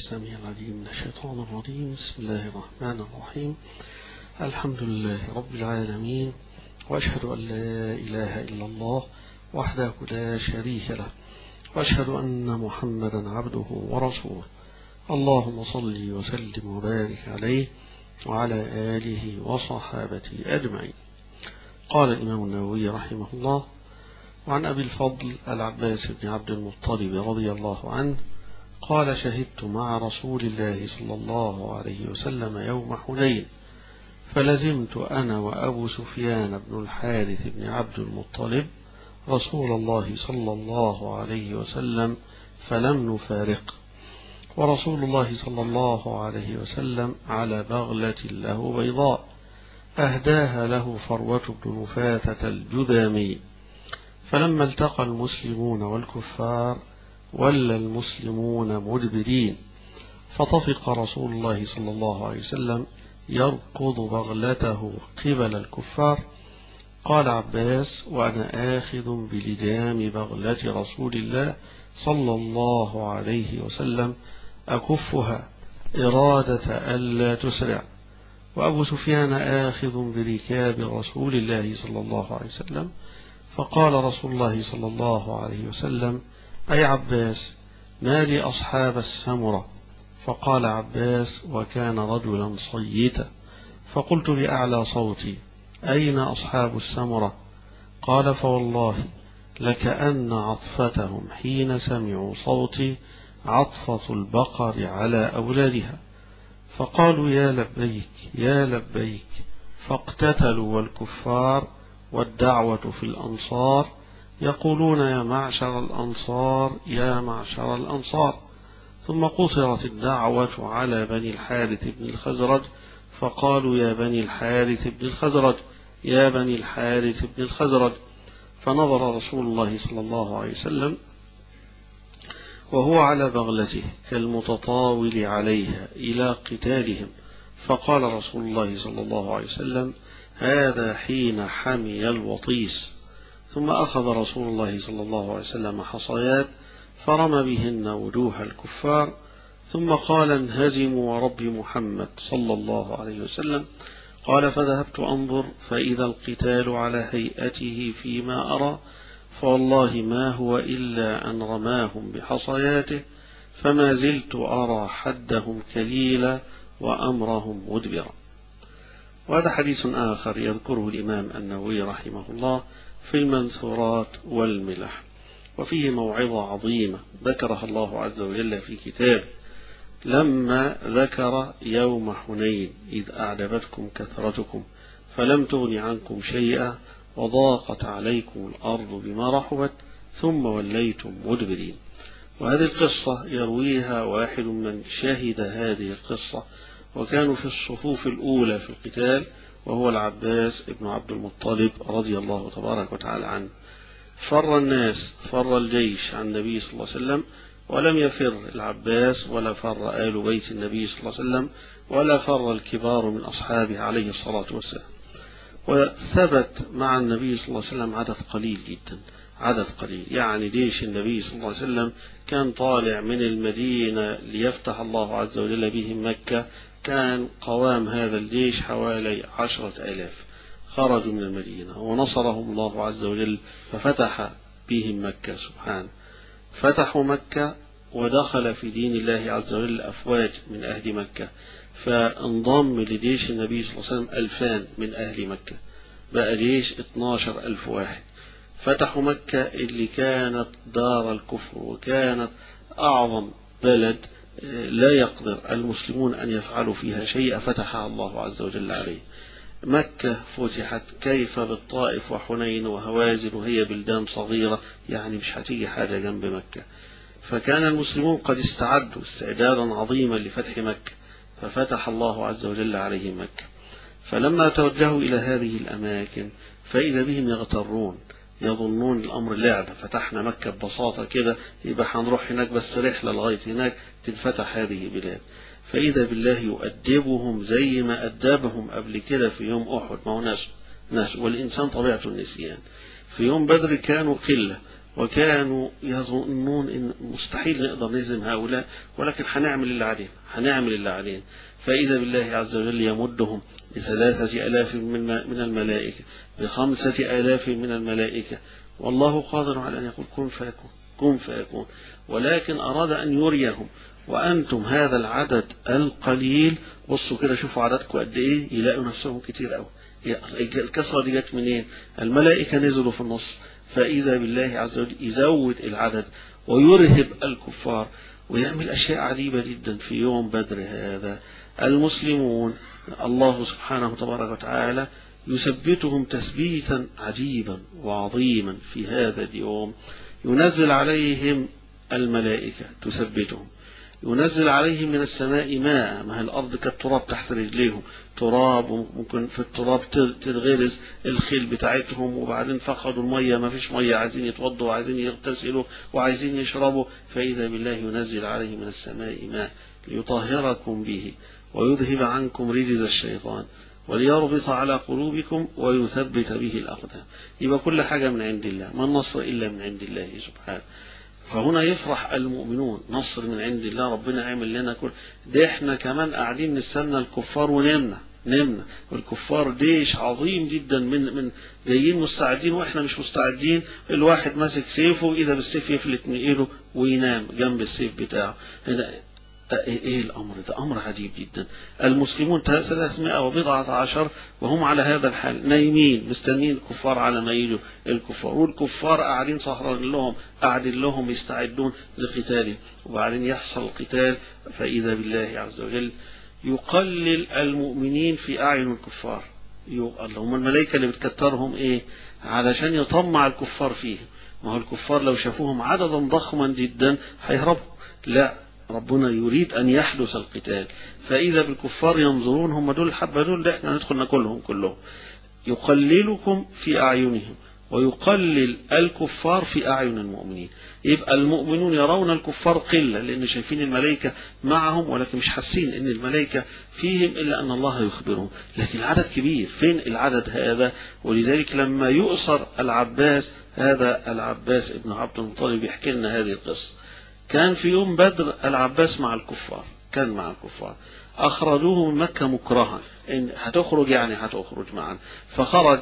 السميع العليم من الشيطان الرجيم بسم الله الرحمن الرحيم الحمد لله رب العالمين وأشهد أن لا إله إلا الله وحده لا شريك له وأشهد أن محمدا عبده ورسوله اللهم صل وسلم وبارك عليه وعلى آله وصحابته أجمعين قال الإمام النووي رحمه الله وعن أبي الفضل العباس بن عبد المطلب رضي الله عنه قال شهدت مع رسول الله صلى الله عليه وسلم يوم حنين فلزمت أنا وأبو سفيان بن الحارث بن عبد المطلب رسول الله صلى الله عليه وسلم فلم نفارق ورسول الله صلى الله عليه وسلم على بغلة له بيضاء أهداها له فروة بن نفاثة الجذامي فلما التقى المسلمون والكفار ولى المسلمون مدبرين فطفق رسول الله صلى الله عليه وسلم يركض بغلته قبل الكفار قال عباس وأنا آخذ بلجام بغلة رسول الله صلى الله عليه وسلم أكفها إرادة ألا تسرع وأبو سفيان آخذ بركاب رسول الله صلى الله عليه وسلم فقال رسول الله صلى الله عليه وسلم أي عباس ما لي أصحاب السمرة فقال عباس وكان رجلا صيتا فقلت بأعلى صوتي أين أصحاب السمرة قال فوالله لكأن عطفتهم حين سمعوا صوتي عطفة البقر على أولادها فقالوا يا لبيك يا لبيك فاقتتلوا والكفار والدعوة في الأنصار يقولون يا معشر الأنصار يا معشر الأنصار ثم قصرت الدعوة على بني الحارث بن الخزرج فقالوا يا بني الحارث بن الخزرج يا بني الحارث بن الخزرج فنظر رسول الله صلى الله عليه وسلم وهو على بغلته كالمتطاول عليها إلى قتالهم فقال رسول الله صلى الله عليه وسلم هذا حين حمي الوطيس ثم أخذ رسول الله صلى الله عليه وسلم حصيات فرمى بهن وجوه الكفار ثم قال انهزموا ورب محمد صلى الله عليه وسلم قال فذهبت أنظر فإذا القتال على هيئته فيما أرى فوالله ما هو إلا أن رماهم بحصياته فما زلت أرى حدهم كليلا وأمرهم مدبرا وهذا حديث آخر يذكره الإمام النووي رحمه الله في المنثورات والملح وفيه موعظة عظيمة ذكرها الله عز وجل في كتاب لما ذكر يوم حنين إذ أعجبتكم كثرتكم فلم تغن عنكم شيئا وضاقت عليكم الأرض بما رحبت ثم وليتم مدبرين وهذه القصة يرويها واحد من شهد هذه القصة وكانوا في الصفوف الأولى في القتال وهو العباس ابن عبد المطلب رضي الله تبارك وتعالى عنه فر الناس فر الجيش عن النبي صلى الله عليه وسلم ولم يفر العباس ولا فر آل بيت النبي صلى الله عليه وسلم ولا فر الكبار من أصحابه عليه الصلاة والسلام وثبت مع النبي صلى الله عليه وسلم عدد قليل جدا عدد قليل يعني جيش النبي صلى الله عليه وسلم كان طالع من المدينة ليفتح الله عز وجل بهم مكة كان قوام هذا الجيش حوالي عشرة آلاف خرجوا من المدينة ونصرهم الله عز وجل ففتح بهم مكة سبحانه فتحوا مكة ودخل في دين الله عز وجل أفواج من أهل مكة فانضم لجيش النبي صلى الله عليه وسلم ألفان من أهل مكة بقى جيش 12 ألف واحد فتحوا مكة اللي كانت دار الكفر وكانت أعظم بلد لا يقدر المسلمون أن يفعلوا فيها شيء فتحها الله عز وجل عليه مكة فتحت كيف بالطائف وحنين وهوازن وهي بلدان صغيرة يعني مش هتيجي حاجة جنب مكة فكان المسلمون قد استعدوا استعدادا عظيما لفتح مكة ففتح الله عز وجل عليهم مكة فلما توجهوا إلى هذه الأماكن فإذا بهم يغترون يظنون الأمر لعبة فتحنا مكة ببساطة كده يبقى هنروح هناك بس رحلة لغاية هناك تنفتح هذه البلاد فإذا بالله يؤدبهم زي ما أدبهم قبل كده في يوم أحد ما هو ناس ناس والإنسان طبيعته النسيان في يوم بدر كانوا قلة وكانوا يظنون ان مستحيل نقدر نهزم هؤلاء ولكن هنعمل اللي علينا هنعمل اللي علينا فإذا بالله عز وجل يمدهم بثلاثة آلاف من من الملائكة بخمسة آلاف من الملائكة والله قادر على أن يقول كن فيكون كن فيكون ولكن أراد أن يريهم وأنتم هذا العدد القليل بصوا كده شوفوا عددكم قد إيه يلاقوا نفسهم كتير قوي الكسرة دي جت منين الملائكة نزلوا في النص فإذا بالله عز وجل يزود العدد ويرهب الكفار ويعمل أشياء عجيبة جدا في يوم بدر هذا المسلمون الله سبحانه تبارك وتعالى يثبتهم تثبيتا عجيبا وعظيما في هذا اليوم ينزل عليهم الملائكة تثبتهم ينزل عليهم من السماء ماء ما هي الأرض كالتراب تحت رجليهم تراب وممكن في التراب تتغرز الخيل بتاعتهم وبعدين فقدوا المية ما فيش مية عايزين يتوضوا وعايزين يغتسلوا وعايزين يشربوا فإذا بالله ينزل عليهم من السماء ماء ليطهركم به ويذهب عنكم رجز الشيطان وليربط على قلوبكم ويثبت به الأقدام يبقى كل حاجة من عند الله ما النصر إلا من عند الله سبحانه فهنا يفرح المؤمنون نصر من عند الله ربنا عمل لنا كل ده احنا كمان قاعدين نستنى الكفار ونمنا نمنا والكفار جيش عظيم جدا من من جايين مستعدين واحنا مش مستعدين الواحد ماسك سيفه اذا بالسيف يفلت من ايده وينام جنب السيف بتاعه ايه الامر ده امر عجيب جدا المسلمون 300 وبضعة عشر وهم على هذا الحال نايمين مستنين الكفار على ما يجوا الكفار والكفار قاعدين سهران لهم قاعدين لهم يستعدون لقتال وبعدين يحصل القتال فاذا بالله عز وجل يقلل المؤمنين في اعين الكفار هم الملائكه اللي بتكترهم ايه علشان يطمع الكفار فيهم ما هو الكفار لو شافوهم عددا ضخما جدا هيهربوا لا ربنا يريد أن يحدث القتال فإذا بالكفار ينظرون هم دول الحبة دول ده احنا ندخل ناكلهم كلهم يقللكم في أعينهم ويقلل الكفار في أعين المؤمنين يبقى المؤمنون يرون الكفار قلة لأن شايفين الملائكة معهم ولكن مش حاسين أن الملائكة فيهم إلا أن الله يخبرهم لكن العدد كبير فين العدد هذا ولذلك لما يؤسر العباس هذا العباس ابن عبد المطلب يحكي لنا هذه القصة كان في يوم بدر العباس مع الكفار كان مع الكفار أخرجوه من مكة مكرها إن هتخرج يعني هتخرج معا فخرج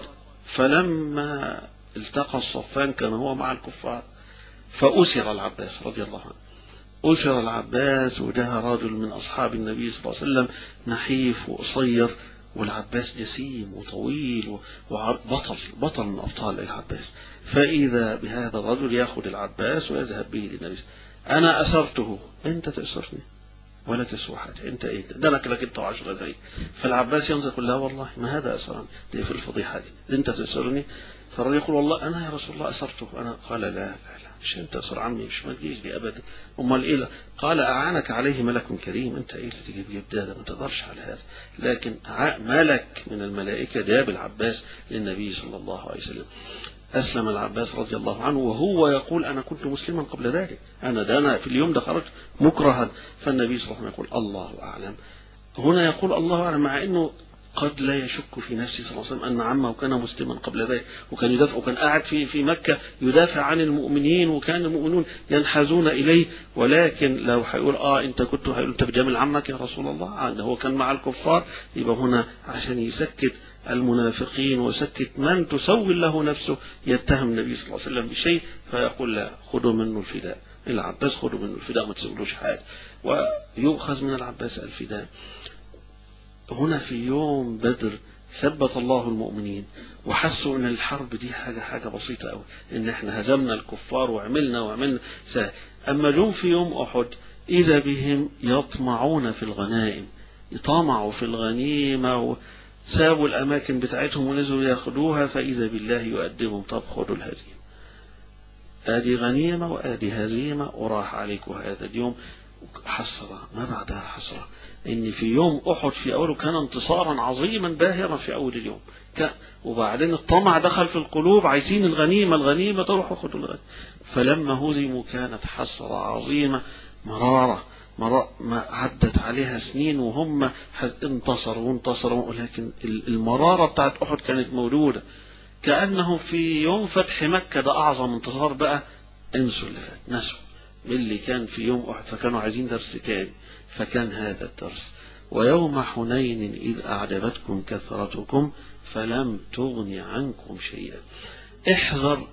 فلما التقى الصفان كان هو مع الكفار فأسر العباس رضي الله عنه أسر العباس وجاء رجل من أصحاب النبي صلى الله عليه وسلم نحيف وقصير والعباس جسيم وطويل وبطل بطل من أبطال العباس فإذا بهذا الرجل يأخذ العباس ويذهب به للنبي أنا أسرته أنت تأسرني ولا تسوى حاجة أنت إيه ده أنا لك أنت وعشرة زي فالعباس ينظر يقول لا والله ما هذا أسرني دي في الفضيحة دي أنت تأسرني فالرجل يقول والله أنا يا رسول الله أسرته أنا قال لا لا لا مش أنت أسر عمي مش ما تجيش دي أبدا أمال إيه قال أعانك عليه ملك كريم أنت إيه اللي تجيب جيب ده ما تقدرش على هذا لكن ملك من الملائكة جاب العباس للنبي صلى الله عليه وسلم أسلم العباس رضي الله عنه وهو يقول أنا كنت مسلما قبل ذلك أنا ده أنا في اليوم ده خرجت مكرها فالنبي صلى الله عليه وسلم يقول الله أعلم هنا يقول الله أعلم مع أنه قد لا يشك في نفسه صلى الله عليه وسلم أن عمه كان مسلما قبل ذلك وكان يدافع وكان قاعد في في مكة يدافع عن المؤمنين وكان المؤمنون ينحازون إليه ولكن لو هيقول آه أنت كنت هيقول أنت بجامل عمك يا رسول الله آه هو كان مع الكفار يبقى هنا عشان يسكت المنافقين ويسكت من تسول له نفسه يتهم النبي صلى الله عليه وسلم بشيء فيقول لا خذوا منه الفداء العباس خذوا منه الفداء ما تسولوش حاجة ويؤخذ من العباس الفداء هنا في يوم بدر ثبت الله المؤمنين وحسوا ان الحرب دي حاجة حاجة بسيطة قوي ان احنا هزمنا الكفار وعملنا وعملنا سهل اما جم في يوم احد اذا بهم يطمعون في الغنائم يطمعوا في الغنيمة سابوا الاماكن بتاعتهم ونزلوا ياخدوها فاذا بالله يؤدبهم طب خدوا الهزيمة ادي غنيمة وادي هزيمة وراح عليكم هذا اليوم حسرة ما بعدها حسرة ان في يوم احد في اوله كان انتصارا عظيما باهرا في اول اليوم وبعدين الطمع دخل في القلوب عايزين الغنيمه الغنيمه تروحوا خدوا الغنيمه فلما هزموا كانت حسره عظيمه مراره مرة ما عدت عليها سنين وهم انتصروا وانتصروا ولكن المرارة بتاعت أحد كانت موجودة كأنه في يوم فتح مكة ده أعظم انتصار بقى انسوا اللي فات نسوا اللي كان في يوم أحد فكانوا عايزين درس تاني فكان هذا الدرس ويوم حنين إذ أعجبتكم كثرتكم فلم تغن عنكم شيئا احذر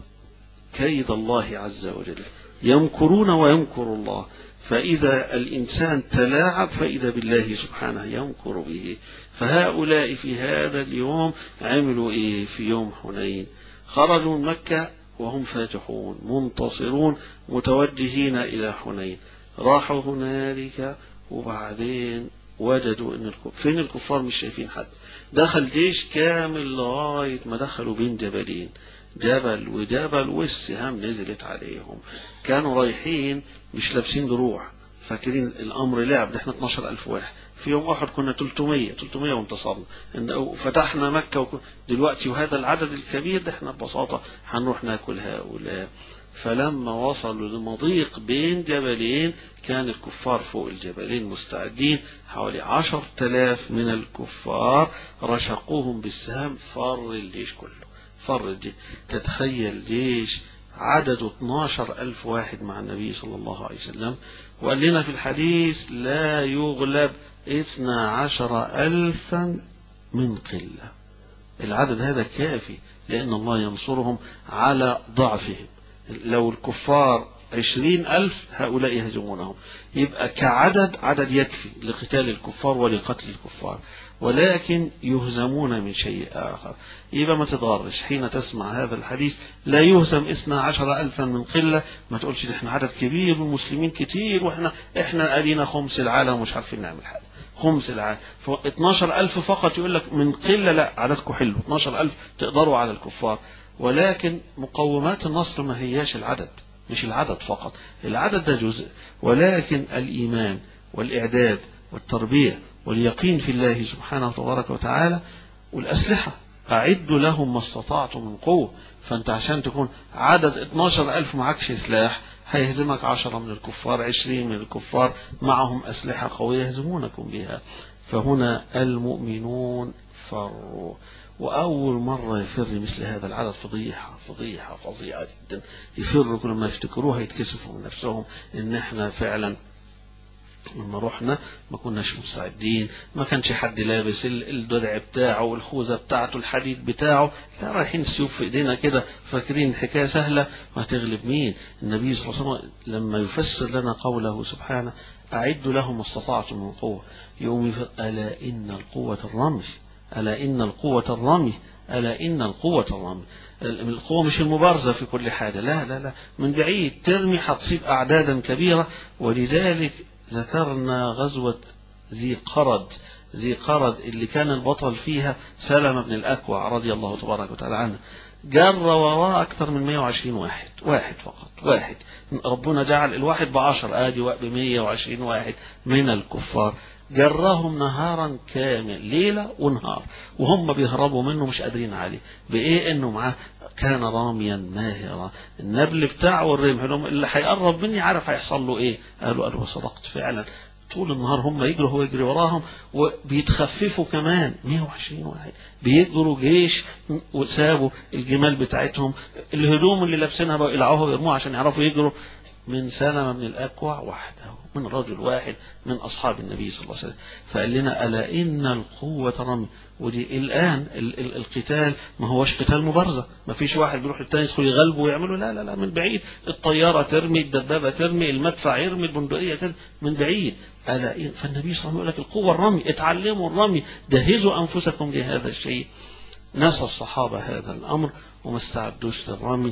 كيد الله عز وجل يمكرون ويمكر الله فإذا الإنسان تلاعب فإذا بالله سبحانه يمكر به فهؤلاء في هذا اليوم عملوا إيه في يوم حنين خرجوا من مكة وهم فاتحون منتصرون متوجهين إلى حنين راحوا هنالك وبعدين وجدوا ان فين الكفار مش شايفين حد دخل جيش كامل لغاية ما دخلوا بين جبلين جبل وجبل والسهام نزلت عليهم كانوا رايحين مش لابسين دروع فاكرين الامر لعب احنا 12 الف واحد في يوم واحد كنا 300 300 وانتصرنا فتحنا مكة وكنا دلوقتي وهذا العدد الكبير ده احنا ببساطة هنروح ناكل هؤلاء فلما وصلوا لمضيق بين جبلين كان الكفار فوق الجبلين مستعدين حوالي عشر تلاف من الكفار رشقوهم بالسهام فر الجيش كله فر الجيش تتخيل جيش عدده 12 ألف واحد مع النبي صلى الله عليه وسلم وقال لنا في الحديث لا يغلب اثنا عشر ألفا من قلة العدد هذا كافي لأن الله ينصرهم على ضعفهم لو الكفار عشرين ألف هؤلاء يهزمونهم يبقى كعدد عدد يكفي لقتال الكفار ولقتل الكفار ولكن يهزمون من شيء آخر يبقى ما تضارش حين تسمع هذا الحديث لا يهزم اثنا عشر ألفا من قلة ما تقولش احنا عدد كبير والمسلمين كتير واحنا احنا أدينا خمس العالم ومش عارفين نعمل حاجة خمس العالم ف 12 ألف فقط يقول لك من قلة لا عددكم حلو 12 ألف تقدروا على الكفار ولكن مقومات النصر ما هياش العدد مش العدد فقط العدد ده جزء ولكن الإيمان والإعداد والتربية واليقين في الله سبحانه تبارك وتعالى والأسلحة أعدوا لهم ما استطعتم من قوة فأنت عشان تكون عدد 12 ألف معكش سلاح هيهزمك عشرة من الكفار عشرين من الكفار معهم أسلحة قوية يهزمونكم بها فهنا المؤمنون فروا وأول مرة يفر مثل هذا العدد فضيحة فضيحة فظيعة جدا يفروا كل ما يفتكروها يتكسفوا من نفسهم إن إحنا فعلا لما رحنا ما كناش مستعدين ما كانش حد لابس الدرع بتاعه والخوذة بتاعته الحديد بتاعه لا رايحين سيوف في ايدينا كده فاكرين الحكاية سهلة وهتغلب مين النبي صلى الله عليه وسلم لما يفسر لنا قوله سبحانه أعدوا لهم ما استطعتم من قوة يوم ألا إن القوة الرمي ألا إن القوة الرمي ألا إن القوة الرمي القوة مش المبارزة في كل حاجة لا لا لا من بعيد ترمي هتصيب أعدادا كبيرة ولذلك ذكرنا غزوة ذي قرد ذي قرد اللي كان البطل فيها سلمة بن الأكوع رضي الله تبارك وتعالى عنه جر وراه أكثر من 120 واحد واحد فقط واحد ربنا جعل الواحد بعشر آدي ب 120 واحد من الكفار جرهم نهارا كامل ليلة ونهار وهم بيهربوا منه مش قادرين عليه بإيه إنه معاه كان راميا ماهرا النبل بتاعه والرمح اللي هيقرب مني عارف هيحصل له إيه قالوا قالوا صدقت فعلا طول النهار هم يجروا هو يجري وراهم وبيتخففوا كمان 120 واحد بيجروا جيش وسابوا الجمال بتاعتهم الهدوم اللي لابسينها بقوا يقلعوها ويرموها عشان يعرفوا يجروا من سلمة من الأكوع وحده من رجل واحد من أصحاب النبي صلى الله عليه وسلم فقال لنا ألا إن القوة رمي ودي الآن ال ال القتال ما هوش قتال مبارزة ما فيش واحد بيروح التاني يدخل يغلبه ويعمله لا لا لا من بعيد الطيارة ترمي الدبابة ترمي المدفع يرمي البندقية ترمي من بعيد ألا إن فالنبي صلى الله عليه وسلم يقول لك القوة الرمي اتعلموا الرمي جهزوا أنفسكم لهذا الشيء نسى الصحابة هذا الأمر وما استعدوش للرمي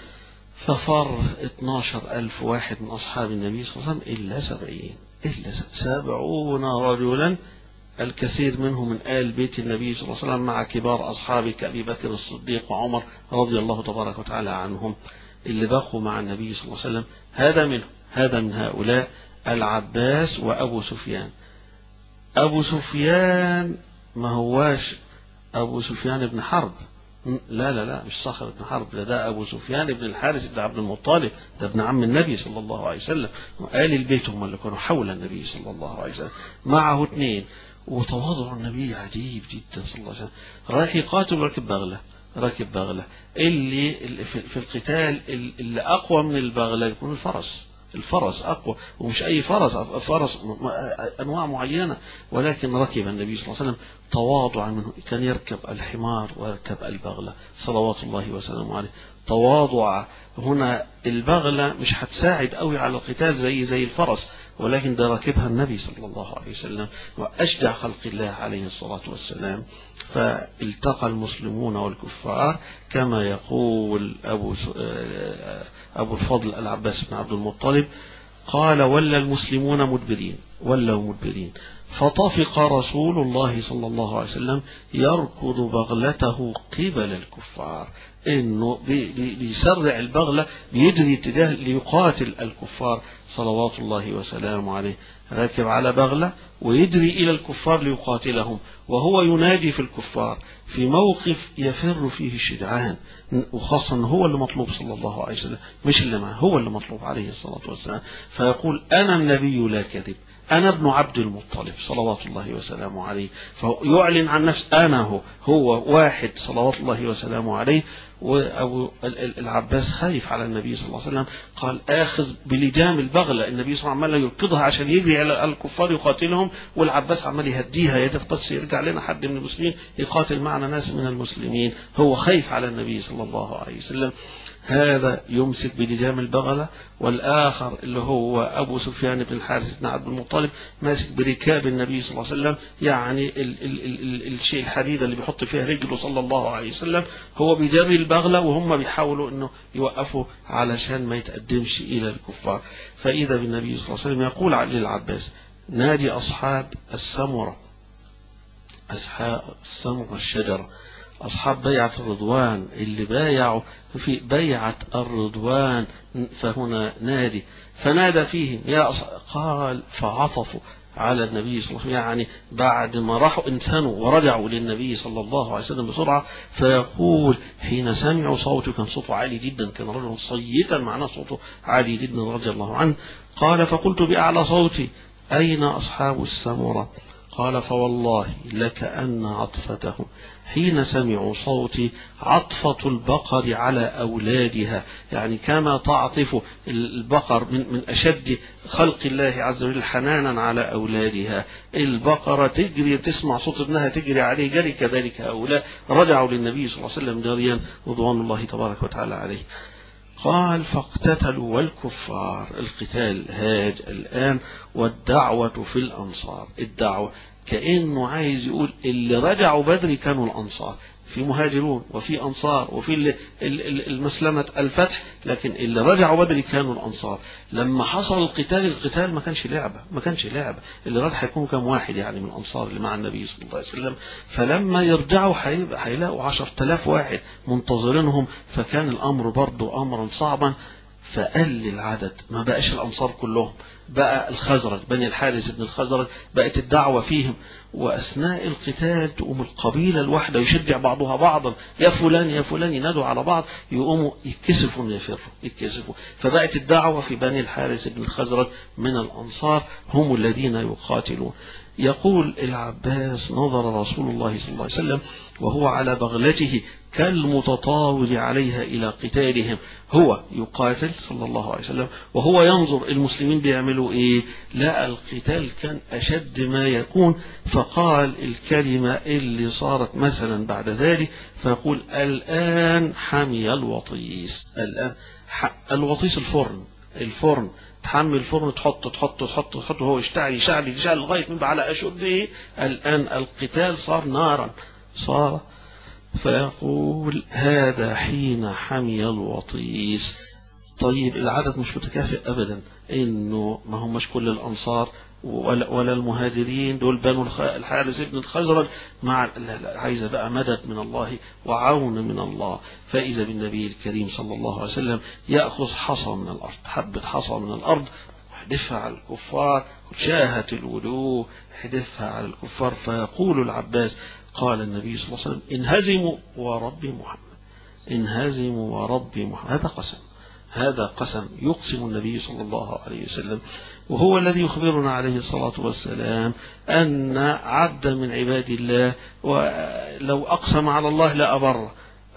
ففر 12 ألف واحد من أصحاب النبي صلى الله عليه وسلم إلا سبعين إلا سبعون رجلا الكثير منهم من آل بيت النبي صلى الله عليه وسلم مع كبار أصحابه كأبي بكر الصديق وعمر رضي الله تبارك وتعالى عنهم اللي بقوا مع النبي صلى الله عليه وسلم هذا منهم هذا من هؤلاء العباس وأبو سفيان أبو سفيان ما هواش أبو سفيان بن حرب لا لا لا مش صخر بن حرب ده, ده أبو سفيان بن الحارث بن عبد المطلب ده ابن عم النبي صلى الله عليه وسلم وآل البيت هم اللي كانوا حول النبي صلى الله عليه وسلم معه اثنين وتواضع النبي عجيب جدا صلى الله عليه وسلم رايح يقاتل وركب بغلة راكب بغلة اللي في القتال اللي أقوى من البغلة يكون الفرس الفرس أقوى ومش أي فرس فرس أنواع معينة ولكن ركب النبي صلى الله عليه وسلم تواضعا منه كان يركب الحمار ويركب البغلة صلوات الله وسلامه عليه تواضع هنا البغلة مش هتساعد قوي على القتال زي زي الفرس ولكن ده راكبها النبي صلى الله عليه وسلم وأشجع خلق الله عليه الصلاة والسلام فالتقى المسلمون والكفار كما يقول أبو, أبو الفضل العباس بن عبد المطلب قال ولا المسلمون مدبرين ولوا مدبرين فطفق رسول الله صلى الله عليه وسلم يركض بغلته قبل الكفار انه بيسرع البغلة بيجري اتجاه ليقاتل الكفار صلوات الله وسلامه عليه راكب على بغلة ويجري إلى الكفار ليقاتلهم وهو يناجي في الكفار في موقف يفر فيه الشجعان وخاصة هو اللي مطلوب صلى الله عليه وسلم مش اللي معه هو اللي مطلوب عليه الصلاة والسلام فيقول أنا النبي لا كذب أنا ابن عبد المطلب صلوات الله وسلامه عليه فيعلن عن نفسه أنا هو هو واحد صلوات الله وسلامه عليه وأبو العباس خايف على النبي صلى الله عليه وسلم قال آخذ بلجام البغلة النبي صلى الله عليه وسلم عمال يركضها عشان يجري على الكفار يقاتلهم والعباس عمال يهديها يدف بس يرجع لنا حد من المسلمين يقاتل معنا ناس من المسلمين هو خايف على النبي صلى الله عليه وسلم هذا يمسك بلجام البغلة والآخر اللي هو أبو سفيان بن الحارث بن عبد المطلب ماسك بركاب النبي صلى الله عليه وسلم يعني ال ال ال ال الشيء الحديد اللي بيحط فيها رجله صلى الله عليه وسلم هو بيجري البغلة وهم بيحاولوا أنه يوقفوا علشان ما يتقدمش إلى الكفار فإذا بالنبي صلى الله عليه وسلم يقول للعباس نادي أصحاب السمرة أصحاب السمرة الشجرة أصحاب بيعة الرضوان اللي بايعوا في بيعة الرضوان فهنا نادي فنادى فيهم يا قال فعطفوا على النبي صلى الله عليه وسلم يعني بعد ما راحوا انسانوا ورجعوا للنبي صلى الله عليه وسلم بسرعة فيقول حين سمعوا صوته كان صوته عالي جدا كان رجل صيتا معناه صوته عالي جدا رضي الله عنه قال فقلت بأعلى صوتي أين أصحاب السمرة قال فوالله لكأن عطفتهم حين سمعوا صوتي عطفة البقر على أولادها يعني كما تعطف البقر من, من أشد خلق الله عز وجل حنانا على أولادها البقرة تجري تسمع صوت ابنها تجري عليه جري كذلك هؤلاء رجعوا للنبي صلى الله عليه وسلم جريا رضوان الله تبارك وتعالى عليه قال فاقتتلوا والكفار القتال هاج الآن والدعوة في الأنصار الدعوة كأنه عايز يقول اللي رجعوا بدري كانوا الأنصار في مهاجرون وفي أنصار وفي المسلمة الفتح لكن اللي رجعوا بدري كانوا الأنصار لما حصل القتال القتال ما كانش لعبة ما كانش لعبة اللي رجع هيكون كم واحد يعني من الأنصار اللي مع النبي صلى الله عليه وسلم فلما يرجعوا هيلاقوا عشرة آلاف واحد منتظرينهم فكان الأمر برضه أمرا صعبا فقل العدد ما بقاش الأنصار كلهم بقى الخزرج بني الحارث بن الخزرج بقت الدعوة فيهم وأثناء القتال تقوم القبيلة الواحدة يشجع بعضها بعضا يا فلان يا فلان ينادوا على بعض يقوموا يتكسفوا يفروا يتكسفوا فبقت الدعوة في بني الحارث بن الخزرج من الأنصار هم الذين يقاتلون يقول العباس نظر رسول الله صلى الله عليه وسلم وهو على بغلته كالمتطاول عليها إلى قتالهم هو يقاتل صلى الله عليه وسلم وهو ينظر المسلمين بيعملوا إيه لا القتال كان أشد ما يكون فقال الكلمة اللي صارت مثلا بعد ذلك فيقول الآن حمي الوطيس الآن الوطيس الفرن الفرن تحمل الفرن تحط تحط تحط تحط وهو يشتعل يشعل يشعل لغاية ما على أشده الآن القتال صار نارا صار فيقول هذا حين حمي الوطيس طيب العدد مش متكافئ أبدا إنه ما همش كل الأنصار ولا, ولا المهاجرين دول بنو الحارس ابن الخزرج مع عايزة بقى مدد من الله وعون من الله فإذا بالنبي الكريم صلى الله عليه وسلم يأخذ حصى من الأرض حبة حصى من الأرض يحدفها على الكفار وشاهت الوجوه يحدفها على الكفار فيقول العباس قال النبي صلى الله عليه وسلم انهزموا ورب محمد انهزموا ورب محمد هذا قسم هذا قسم يقسم النبي صلى الله عليه وسلم وهو الذي يخبرنا عليه الصلاة والسلام أن عبدا من عباد الله ولو أقسم على الله لأبر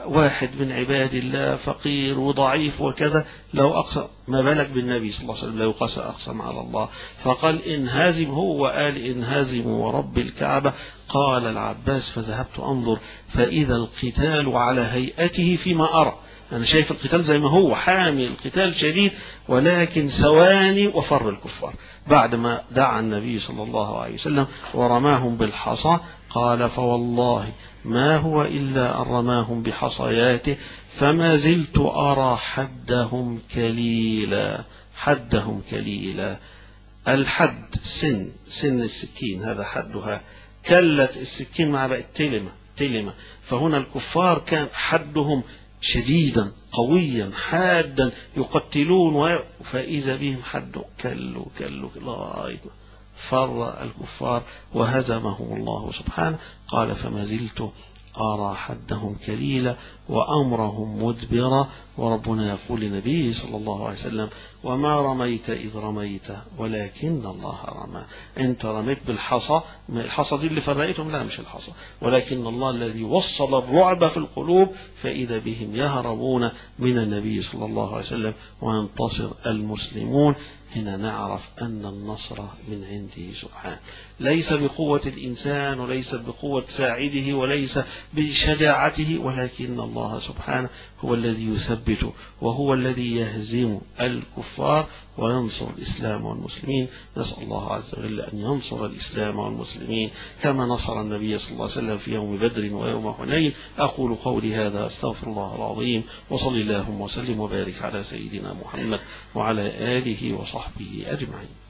واحد من عباد الله فقير وضعيف وكذا لو أقسم ما بالك بالنبي صلى الله عليه وسلم لو قسم أقسم على الله فقال انهزم هو وقال انهزموا ورب الكعبة قال العباس فذهبت أنظر فإذا القتال على هيئته فيما أرى أنا شايف القتال زي ما هو حامي القتال شديد ولكن ثواني وفر الكفار بعدما دعا النبي صلى الله عليه وسلم ورماهم بالحصى قال فوالله ما هو إلا أن رماهم بحصياته فما زلت أرى حدهم كليلا حدهم كليلا الحد سن سن السكين هذا حدها كلت السكين مع بقت تلمة تلمة فهنا الكفار كان حدهم شديدا قويا حادا يقتلون فإذا بهم حد كلوا كلوا لغاية فر الكفار وهزمهم الله سبحانه قال فما زلت أرى حدهم كليلا وأمرهم مدبرا وربنا يقول لنبيه صلى الله عليه وسلم وما رميت إذ رميت ولكن الله رمى أنت رميت بالحصى الحصى دي اللي فرقتهم لا مش الحصى ولكن الله الذي وصل الرعب في القلوب فإذا بهم يهربون من النبي صلى الله عليه وسلم وينتصر المسلمون هنا نعرف أن النصر من عنده سبحانه ليس بقوة الإنسان وليس بقوة ساعده وليس بشجاعته ولكن الله سبحانه هو الذي يثبت وهو الذي يهزم الكفار وينصر الإسلام والمسلمين نسأل الله عز وجل أن ينصر الإسلام والمسلمين كما نصر النبي صلى الله عليه وسلم في يوم بدر ويوم حنين أقول قولي هذا أستغفر الله العظيم وصلي اللهم وسلم وبارك على سيدنا محمد وعلى آله وصحبه أجمعين